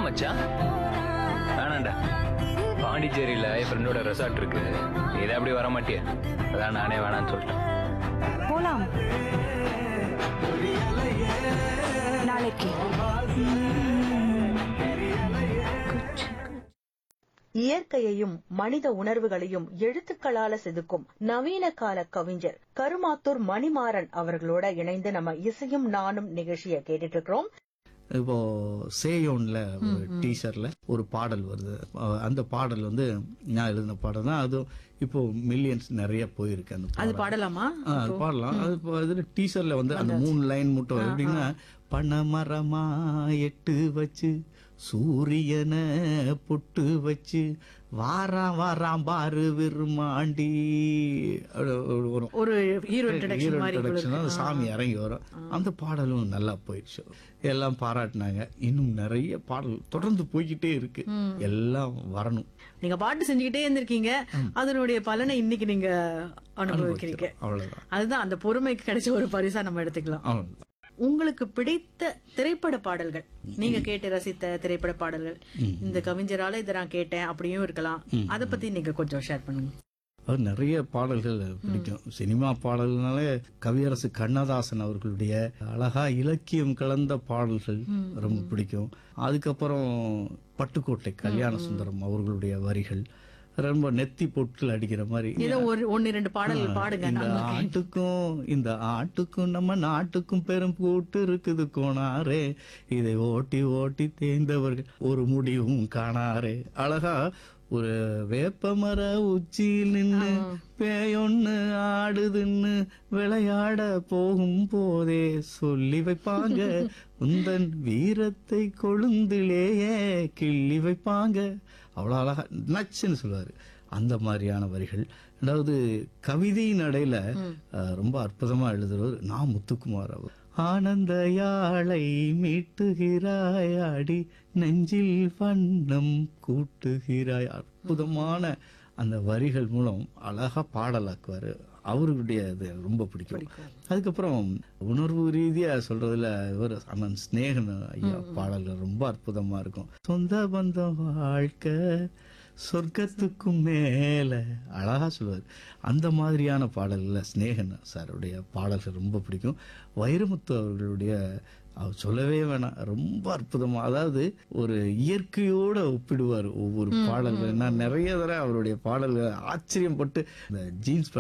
மச்சான் வேணாண்டா பாண்டிச்சேரியில என் ஃப்ரெண்டோட ரெசார்ட் இருக்கு நீ தான் அப்படி வர மாட்டிய அதான் நானே வேணான்னு சொல்லிட்டேன் போலாம் நாளைக்கு இயற்கையையும் மனித உணர்வுகளையும் எழுத்துக்களால செதுக்கும் நவீன கால கவிஞர் கருமாத்தூர் மணிமாறன் அவர்களோட இணைந்து நம்ம இசையும் நானும் நிகழ்ச்சியை கேட்டுட்டு இருக்கிறோம் இப்போ சேயோன்ல ஒரு டீசர்ல ஒரு பாடல் வருது அஹ் அந்த பாடல் வந்து நான் எழுதின பாடல் தான் அது இப்போ மில்லியன்ஸ் நிறைய போயிருக்கு அந்த அது பாடல். பாடலாமா ஆ, அது பாடலாம் அது இப்போ இதுல டீசர்ல வந்து அந்த மூணு லைன் மட்டும் எப்படின்னா பணமரமா எட்டு வச்சு சூரியனை பொட்டு வச்சு வாராம் வாராம் பாரு விருமாண்டி அப்படி ஒரு- ஒரு ஒரு ஹீரோ இன்ட்ரடக்ஷன் ஹீரோ மாதிரி கூட introduction இருக்கு. அந்த சாமி இறங்கி வரும் அந்த பாடலும் நல்லா போயிடுச்சு எல்லாம் பாராட்டினாங்க இன்னும் நிறைய பாடல் தொடர்ந்து போய்கிட்டே இருக்கு எல்லாம் வரணும் நீங்க பாட்டு செஞ்சுக்கிட்டே இருந்திருக்கீங்க அதனுடைய பலனை இன்னைக்கு நீங்க அனுபவிக்கிறீங்க அவ்வளவுதான் அதுதான் அந்த பொறுமைக்கு கிடைச்ச ஒரு பரிசா நம்ம எடுத்துக்கலாம் அவ்வளவுதான் உங்களுக்கு பிடித்த திரைப்பட பாடல்கள் நீங்க கேட்டு ரசித்த திரைப்பட பாடல்கள் இந்த கவிஞரால இதை நான் கேட்டேன் அப்படியும் இருக்கலாம் அத பத்தி நீங்க கொஞ்சம் ஷேர் பண்ணுங்க அது நிறைய பாடல்கள் பிடிக்கும் சினிமா பாடல்னாலே கவியரசு கண்ணதாசன் அவர்களுடைய அழகா இலக்கியம் கலந்த பாடல்கள் ரொம்ப பிடிக்கும் அதுக்கப்புறம் பட்டுக்கோட்டை கல்யாண சுந்தரம் அவர்களுடைய வரிகள் ரொம்ப நெத்தி பொட்டில் அடிக்கிற மாதிரி ஏதோ ஒரு ஒன்னு ரெண்டு பாடல்கள் பாடுங்க இந்த நாங்க கேட்டு- ஆட்டுக்கும் இந்த ஆட்டுக்கும் நம்ம நாட்டுக்கும் பெரும் கூட்டு இருக்குது கோணாரே இதை ஓட்டி ஓட்டி தேய்ந்தவர்கள் ஒரு முடிவும் காணாரே அழகா ஒரு வேப்பமர உச்சியில் நின்னு பேயொன்னு ஆடுதுன்னு விளையாட போகும் போதே சொல்லி வைப்பாங்க உந்தன் வீரத்தை கொழுந்திலேயே கிள்ளி வைப்பாங்க அவ்வளவு அழகா நச்சுன்னு சொல்லுவாரு அந்த மாதிரியான வரிகள் அதாவது கவிதை நடையில அஹ், ரொம்ப அற்புதமா எழுதுறவர் நான் முத்துக்குமார் அவர் ஆனந்த யாழை மீட்டுகிறாய் அடி நெஞ்சில் வண்ணம் கூட்டுகிறாய் அற்புதமான அந்த வரிகள் மூலம் அழகா பாடலாக்குவாரு அவருடைய இது ரொம்ப பிடிக்கும் அதுக்கப்புறம் உணர்வு ரீதியா சொல்றதுல இவர் அண்ணன் ஸ்நேகன் ஐயா பாடல்கள் ரொம்ப அற்புதமா இருக்கும் சொந்த பந்தம் வாழ்க்கை சொர்க்கத்துக்கும் மேல அழகா சொல்லுவார் அந்த மாதிரியான பாடல்கள்ல ஸ்நேகன் சாருடைய பாடல்கள் ரொம்ப பிடிக்கும் வைரமுத்து அவர்களுடைய அவர் சொல்லவே வேணாம் ரொம்ப அற்புதமா அதாவது ஒரு இயற்கையோட ஒப்பிடுவார் ஒவ்வொரு பாடல்கள் நான் நிறைய தடவை அவருடைய பாடல்கள் ஆச்சரியப்பட்டு இந்த ஜீன்ஸ்